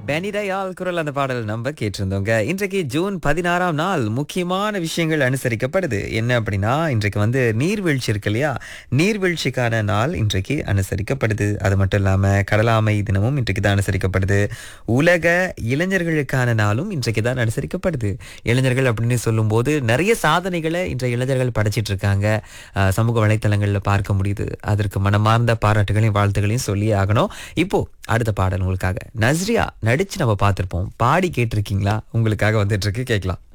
பெனிடயால் குரல் அந்த பாடல் நம்ம கேட்டிருந்தோங்க இன்றைக்கு ஜூன் பதினாறாம் நாள் முக்கியமான விஷயங்கள் அனுசரிக்கப்படுது என்ன அப்படின்னா இன்றைக்கு வந்து நீர்வீழ்ச்சி இருக்கு இல்லையா நீர்வீழ்ச்சிக்கான நாள் இன்றைக்கு அனுசரிக்கப்படுது அது மட்டும் இல்லாம கடலாமை தினமும் இன்றைக்கு தான் அனுசரிக்கப்படுது உலக இளைஞர்களுக்கான நாளும் இன்றைக்கு தான் அனுசரிக்கப்படுது இளைஞர்கள் அப்படின்னு சொல்லும்போது நிறைய சாதனைகளை இன்றைய இளைஞர்கள் படைச்சிட்டு இருக்காங்க அஹ், சமூக வலைத்தளங்கள்ல பார்க்க முடியுது அதற்கு மனமார்ந்த பாராட்டுகளையும் வாழ்த்துகளையும் சொல்லி ஆகணும் இப்போ அடுத்த பாடல் உங்களுக்காக நஸ்ரியா நடிச்சு நம்ம பார்த்திருப்போம் பாடி கேட்டிருக்கீங்களா உங்களுக்காக வந்துட்டு இருக்கு கேட்கலாம்